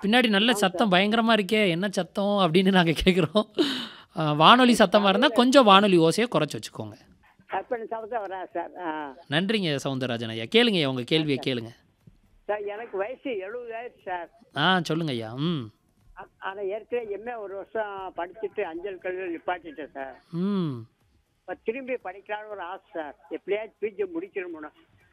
பின்னாடி நல்ல ஆமாம் சத்தம் சார் பயங்கரமாக இருக்கே என்ன சத்தம் அப்படின்னு நாங்கள் கேட்குறோம் வானொலி சத்தமாக இருந்தால் கொஞ்சம் வானொலி ஓசையை குறைச்சி வச்சுக்கோங்க கற்பனை சமத்தம் வராது சார் ஆ நன்றிங்க சவுந்தரராஜன் ஐயா கேளுங்க ஐயா உங்கள் கேள்வியை கேளுங்க சார் எனக்கு வயசு எழுபதாயிரம் சார் ஆ சொல்லுங்க ஐயா ம் ஆனால் ஏற்கனவே எம்ஏ ஒரு வருஷம் படிச்சுட்டு அஞ்சல் கல்வியில் நிப்பாட்டிட்டேன் சார் ம் இப்போ திரும்பி படிக்கலான்னு ஒரு ஆசை சார் எப்படியாச்சும் பிஜி முடிக்கணும்னு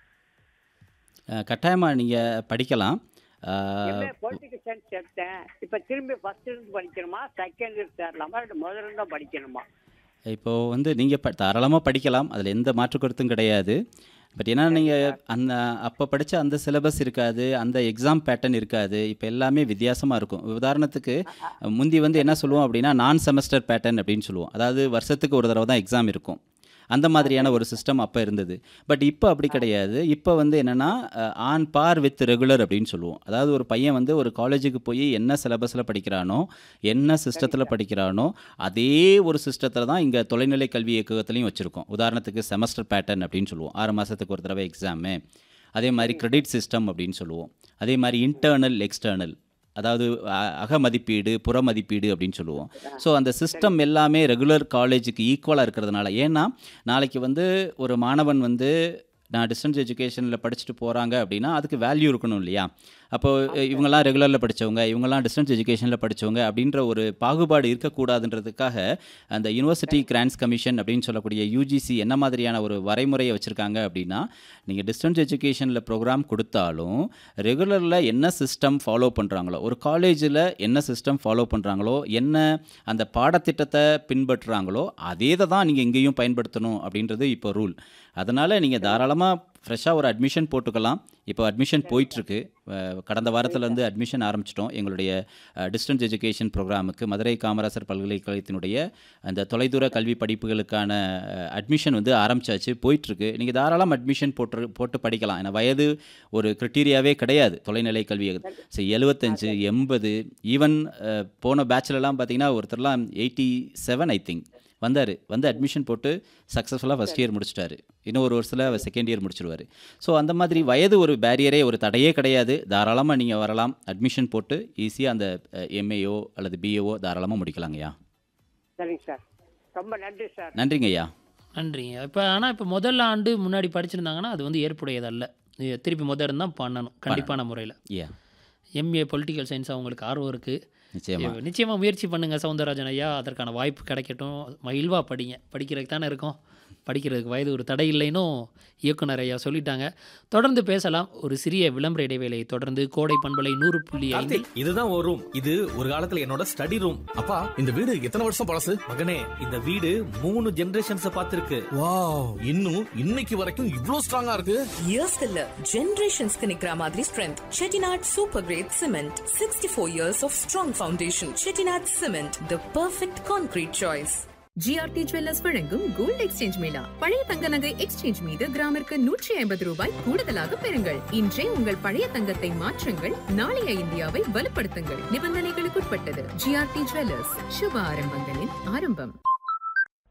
கட்டாயமாக நீங்கள் படிக்கலாம் எம்ஏ பொலிட்டிக்கல் சயின்ஸ் எடுத்தேன் இப்போ திரும்பி ஃபர்ஸ்ட் இருந்து படிக்கணுமா செகண்ட் இருந்து சேரலாமா இல்லை முதல்ல இருந்து தான் படிக்கணுமா இப்போது வந்து நீங்கள் ப தாராளமாக படிக்கலாம் அதில் எந்த மாற்று கருத்தும் கிடையாது பட் ஏன்னா நீங்கள் அந்த அப்போ படித்த அந்த சிலபஸ் இருக்காது அந்த எக்ஸாம் பேட்டர்ன் இருக்காது இப்போ எல்லாமே வித்தியாசமாக இருக்கும் உதாரணத்துக்கு முந்தி வந்து என்ன சொல்லுவோம் அப்படின்னா நான் செமஸ்டர் பேட்டர்ன் அப்படின்னு சொல்லுவோம் அதாவது வருஷத்துக்கு ஒரு தடவை தான் எக்ஸாம் இருக்கும் அந்த மாதிரியான ஒரு சிஸ்டம் அப்போ இருந்தது பட் இப்போ அப்படி கிடையாது இப்போ வந்து என்னென்னா ஆன் பார் வித் ரெகுலர் அப்படின்னு சொல்லுவோம் அதாவது ஒரு பையன் வந்து ஒரு காலேஜுக்கு போய் என்ன சிலபஸில் படிக்கிறானோ என்ன சிஸ்டத்தில் படிக்கிறானோ அதே ஒரு சிஸ்டத்தில் தான் இங்கே தொலைநிலை கல்வி இயக்ககத்துலையும் வச்சுருக்கோம் உதாரணத்துக்கு செமஸ்டர் பேட்டர்ன் அப்படின்னு சொல்லுவோம் ஆறு மாதத்துக்கு ஒரு தடவை எக்ஸாமு அதே மாதிரி கிரெடிட் சிஸ்டம் அப்படின்னு சொல்லுவோம் அதே மாதிரி இன்டர்னல் எக்ஸ்டர்னல் அதாவது அ- அக மதிப்பீடு புற மதிப்பீடு அப்படின்னு சொல்லுவோம் ஸோ அந்த சிஸ்டம் எல்லாமே ரெகுலர் காலேஜுக்கு ஈக்குவலாக இருக்கிறதுனால ஏன்னா நாளைக்கு வந்து ஒரு மாணவன் வந்து நான் டிஸ்டன்ஸ் எஜுகேஷனில் படிச்சுட்டு போகிறாங்க அப்படின்னா அதுக்கு வேல்யூ இருக்கணும் இல்லையா அப்போ இவங்கெல்லாம் ரெகுலரில் படித்தவங்க இவங்கெல்லாம் டிஸ்டன்ஸ் எஜுகேஷனில் படித்தவங்க அப்படின்ற ஒரு பாகுபாடு இருக்கக்கூடாதுன்றதுக்காக அந்த யூனிவர்சிட்டி கிராண்ட்ஸ் கமிஷன் அப்படின்னு சொல்லக்கூடிய யூஜிசி என்ன மாதிரியான ஒரு வரைமுறையை வச்சுருக்காங்க அப்படின்னா நீங்கள் டிஸ்டன்ஸ் எஜுகேஷனில் ப்ரோக்ராம் கொடுத்தாலும் ரெகுலரில் என்ன சிஸ்டம் ஃபாலோ பண்ணுறாங்களோ ஒரு காலேஜில் என்ன சிஸ்டம் ஃபாலோ பண்ணுறாங்களோ என்ன அந்த பாடத்திட்டத்தை பின்பற்றுறாங்களோ அதே தான் நீங்கள் இங்கேயும் பயன்படுத்தணும் அப்படின்றது இப்போ ரூல் அதனால் நீங்கள் தாராளமாக ஃப்ரெஷ்ஷாக ஒரு அட்மிஷன் போட்டுக்கலாம் இப்போ அட்மிஷன் போயிட்டுருக்கு கடந்த வாரத்துலேருந்து அட்மிஷன் ஆரம்பிச்சிட்டோம் எங்களுடைய டிஸ்டன்ஸ் எஜுகேஷன் ப்ரோக்ராமுக்கு மதுரை காமராசர் பல்கலைக்கழகத்தினுடைய அந்த தொலைதூர கல்வி படிப்புகளுக்கான அட்மிஷன் வந்து ஆரம்பிச்சாச்சு போயிட்டுருக்கு நீங்கள் தாராளம் அட்மிஷன் போட்டு போட்டு படிக்கலாம் ஏன்னா வயது ஒரு க்ரிட்டீரியாவே கிடையாது தொலைநிலை கல்வி சரி எழுபத்தஞ்சு எண்பது ஈவன் போன பேட்ச்லலாம் பார்த்தீங்கன்னா ஒருத்தர்லாம் எயிட்டி செவன் ஐ திங்க் வந்தார் வந்து அட்மிஷன் போட்டு சக்ஸஸ்ஃபுல்லாக ஃபஸ்ட் இயர் முடிச்சிட்டாரு இன்னும் ஒரு வருஷத்தில் செகண்ட் இயர் முடிச்சிருவார் ஸோ அந்த மாதிரி வயது ஒரு பேரியரே ஒரு தடையே கிடையாது தாராளமாக நீங்கள் வரலாம் அட்மிஷன் போட்டு ஈஸியாக அந்த எம்ஏஓ அல்லது பிஏஓ தாராளமாக முடிக்கலாங்கய்யா சரிங்க சார் ரொம்ப நன்றி சார் நன்றிங்க ஐயா நன்றிங்க இப்போ ஆனால் இப்போ முதல் ஆண்டு முன்னாடி படிச்சிருந்தாங்கன்னா அது வந்து ஏற்புடையதல்ல இது திருப்பி முதல் தான் பண்ணணும் கண்டிப்பான முறையில் ஐயா எம்ஏ பொலிட்டிக்கல் சயின்ஸ் அவங்களுக்கு ஆர்வம் இருக்குது நிச்சயமா நிச்சயமாக முயற்சி பண்ணுங்கள் சவுந்தரராஜன் ஐயா அதற்கான வாய்ப்பு கிடைக்கட்டும் மகிழ்வாக படிங்க படிக்கிறதுக்கு தானே இருக்கோம் படிக்கிறதுக்கு வயது ஒரு தடை இல்லைன்னும் இயக்குனர் ஐயா சொல்லிட்டாங்க தொடர்ந்து பேசலாம் ஒரு சிறிய விளம்பர இடைவேளையை தொடர்ந்து கோடை பண்பலை நூறு புள்ளி ஐந்து கார்த்திக் இதுதான் ஒரு ரூம் இது ஒரு காலத்துல என்னோட ஸ்டடி ரூம் அப்பா இந்த வீடு எத்தனை வருஷம் பழசு மகனே இந்த வீடு மூணு ஜெனரேஷன்ஸ் பார்த்திருக்கு வாவ் இன்னும் இன்னைக்கு வரைக்கும் இவ்ளோ ஸ்ட்ராங்கா இருக்கு இயர்ஸ் இல்ல ஜெனரேஷன்ஸ்க்கு நிக்கிற மாதிரி strength Chettinad super great cement sixty four years of strong foundation Chettinad cement the perfect concrete choice GRT jewellers வழங்கும் கோல்ட் எக்ஸ்சேஞ்ச் மேளா பழைய தங்க நகை எக்ஸ்சேஞ்ச் மீது கிராமிற்கு நூற்றி ஐம்பது ரூபாய் கூடுதலாக பெறுங்கள் இன்றே உங்கள் பழைய தங்கத்தை மாற்றுங்கள் நாளைய இந்தியாவை வலுப்படுத்துங்கள் நிபந்தனைகளுக்குட்பட்டது ஜிஆர்டி ஜுவல்லர்ஸ் சுப ஆரம்பங்களின் ஆரம்பம்